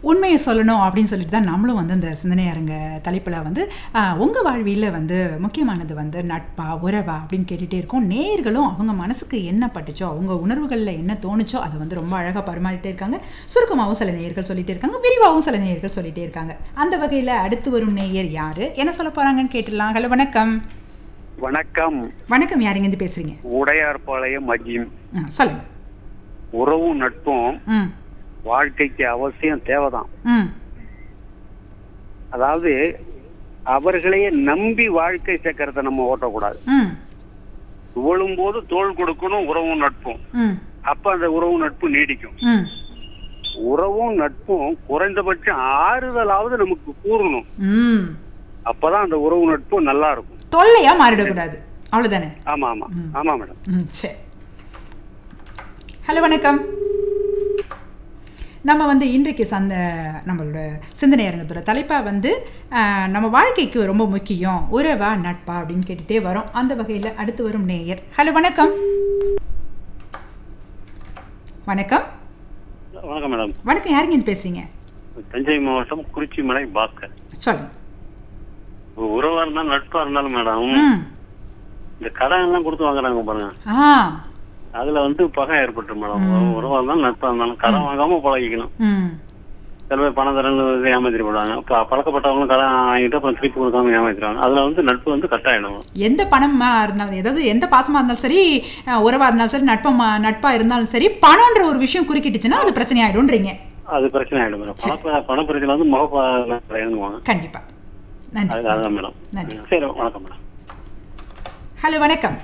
உண்மையை சொல்லணும் அப்படின்னு சொல்லிட்டு தான் நம்மளும் வந்து இந்த சிந்தனை அரங்க தலைப்பில் வந்து உங்கள் வாழ்வியில் வந்து முக்கியமானது வந்து நட்பா உறவா அப்படின்னு கேட்டுகிட்டே இருக்கோம் நேர்களும் அவங்க மனசுக்கு என்ன பட்டுச்சோ அவங்க உணர்வுகளில் என்ன தோணுச்சோ அதை வந்து ரொம்ப அழகாக பரிமாறிட்டே இருக்காங்க சுருக்கமாகவும் சில நேயர்கள் சொல்லிட்டே இருக்காங்க விரிவாகவும் சில நேயர்கள் சொல்லிட்டே இருக்காங்க அந்த வகையில் அடுத்து வரும் நேயர் யார் என்ன சொல்ல போகிறாங்கன்னு கேட்டுடலாம் ஹலோ வணக்கம் வணக்கம் வணக்கம் யாருங்க இருந்து பேசுகிறீங்க உடையார்பாளையம் மஜீம் ஆ சொல்லுங்கள் உறவும் நட்பும் ம் வாழ்க்கைக்கு அவசியம் தேவைதான் ம் அதாவது அவர்களையே நம்பி வாழ்க்கை சேர்க்கறத நம்ம ஓட்டக்கூடாது ம் துவளும் போது தோள் கொடுக்கணும் உறவும் நட்பும் ம் அப்ப அந்த உறவு நட்பு நீடிக்கும் ம் உறவும் நட்பும் குறைந்தபட்சம் ஆறுதலாவது நமக்கு கூறணும் ம் அப்பதான் அந்த உறவு நட்பு நல்லா இருக்கும் தொல்லையா மாறிடக்கூடாது அவ்வளோதானே ஆமா ஆமா ஆமா மேடம் ம் சரி ஹலோ வணக்கம் நம்ம வந்து இன்றைக்கு சந்த நம்மளோட சிந்தனை அரங்கத்தோட தலைப்பாக வந்து ஆஹ், நம்ம வாழ்க்கைக்கு ரொம்ப முக்கியம் உறவா நட்பா அப்படின்னு கேட்டுகிட்டே வரோம் அந்த வகையில் அடுத்து வரும் நேயர் ஹலோ வணக்கம் வணக்கம் வணக்கம் மேடம் வணக்கம் யாருங்க இருந்து பேசுறீங்க தஞ்சை மாவட்டம் குறிச்சி மலை பாஸ்கர் சொல்லுங்க உறவா இருந்தாலும் நட்பா இருந்தாலும் மேடம் ம் இந்த கடன் எல்லாம் கொடுத்து வாங்குறாங்க பாருங்க ஆ அதுல வந்து பகை ஏற்பட்டு மேடம் உறவா இருந்தாலும் நட்பா இருந்தாலும் கடன் வாங்காம பழகிக்கணும் ம் சில பேர் பணம் தரன்னு ஏமாத்திட்டு போடுவாங்க இப்ப பழக்கப்பட்டவங்களும் கடன் வாங்கிட்டு அப்புறம் திருப்பி கொடுக்காம ஏமாத்திடுவாங்க அதுல வந்து நட்பு வந்து கட்டாயிடும் எந்த பணமா இருந்தாலும் ஏதாவது எந்த பாசமா இருந்தாலும் சரி அஹ், உறவா இருந்தாலும் சரி நட்பமா நட்பா இருந்தாலும் சரி பணம்ன்ற ஒரு விஷயம் குறுக்கிட்டுச்சுன்னா அது பிரச்சனை ஆயிடும்ன்றீங்க அது பிரச்சனை ஆயிடும் மேடம் பண பண பிரச்சனை வந்து முக இறங்குவாங்க கண்டிப்பா நன்றி அது அதுதான் மேடம் நன்றி. சரி வணக்கம் மேடம் ஹலோ வணக்கம்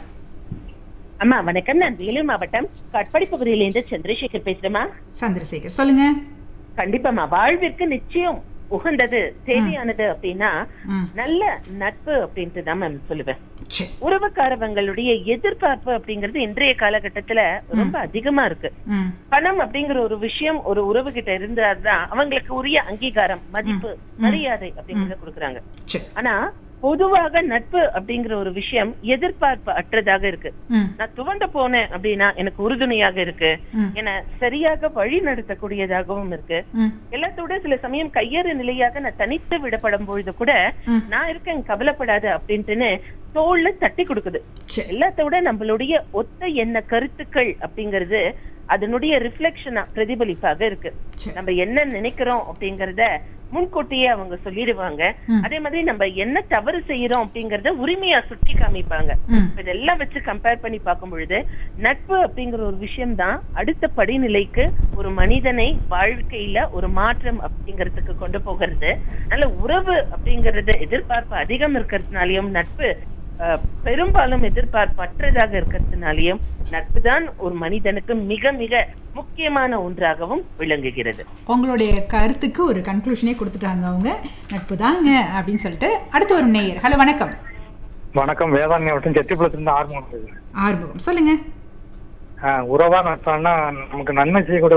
அம்மா வணக்கம் நான் வேலூர் மாவட்டம் கட்படி பகுதியிலிருந்து சந்திரசேகர் பேசுறேமா சந்திரசேகர் சொல்லுங்க கண்டிப்பாமா வாழ்விற்கு நிச்சயம் உகந்தது தேவையானது அப்படின்னா ம் நல்ல நட்பு அப்படின்ட்டு தான் மேம் சொல்லுவேன் சரி உறவுக்காரவங்களுடைய எதிர்பார்ப்பு அப்படிங்கிறது இன்றைய காலகட்டத்துல ரொம்ப அதிகமா இருக்கு ம் பணம் அப்படிங்கிற ஒரு விஷயம் ஒரு உறவு கிட்ட இருந்தாதான் அவங்களுக்கு உரிய அங்கீகாரம் மதிப்பு மரியாதை அப்படிங்கறத கொடுக்குறாங்க சரி ஆனா பொதுவாக நட்பு அப்படிங்கிற ஒரு விஷயம் எதிர்பார்ப்பு அற்றதாக இருக்கு ம் நான் துவண்டு போனேன் அப்படின்னா எனக்கு உறுதுணையாக இருக்கு ம் என சரியாக வழி நடத்தக்கூடியதாகவும் இருக்கு ம் எல்லாத்தோட சில சமயம் கையறு நிலையாக நான் தனித்து விடப்படும் பொழுது கூட ம். நான் இருக்கேன் கவலைப்படாத அப்படின்ட்டுன்னு தோல்ல தட்டி கொடுக்குது சரி எல்லாத்தோட நம்மளுடைய ஒத்த எண்ண கருத்துக்கள் அப்படிங்கிறது அதனுடைய ரிஃப்ளெக்ஷனா பிரதிபலிப்பாக இருக்கு சரி நம்ம என்ன நினைக்கிறோம் அப்படிங்கறத முன்கூட்டியே அவங்க சொல்லிடுவாங்க ம். அதே மாதிரி நம்ம என்ன தவறு செய்யறோம் அப்படிங்கறத உரிமையா சுட்டி காமிப்பாங்க ம் இப்ப இதெல்லாம் வச்சு கம்பேர் பண்ணி பார்க்கும் பொழுது நட்பு அப்படிங்கிற ஒரு விஷயம் தான் அடுத்த படிநிலைக்கு ஒரு மனிதனை வாழ்க்கையில ஒரு மாற்றம் அப்படிங்கிறதுக்கு கொண்டு போகிறது அதனால உறவு அப்படிங்கறது எதிர்பார்ப்பு அதிகம் இருக்கிறதுனாலயும் நட்பு அஹ், பெரும்பாலும் எதிர்பார்ப்பற்றதாக இருக்கிறதுனாலயும் நட்பு தான் ஒரு மனிதனுக்கு மிக மிக முக்கியமான ஒன்றாகவும் விளங்குகிறது உங்களுடைய கருத்துக்கு ஒரு கன்க்ளூஷனே கொடுத்துட்டாங்க அவங்க நட்பு தாங்க அப்படின்னு சொல்லிட்டு அடுத்து வரும் நேயர் ஹலோ வணக்கம் வணக்கம் வேதாரண்யம் வட்டம் செட்டிப்புலத்திலிருந்து ஆர்வம் பேசுறேன் ஆறுமுகம் சொல்லுங்க ஆஹ் உறவா நட்பானா நமக்கு நன்மை செய்யக்கூடிய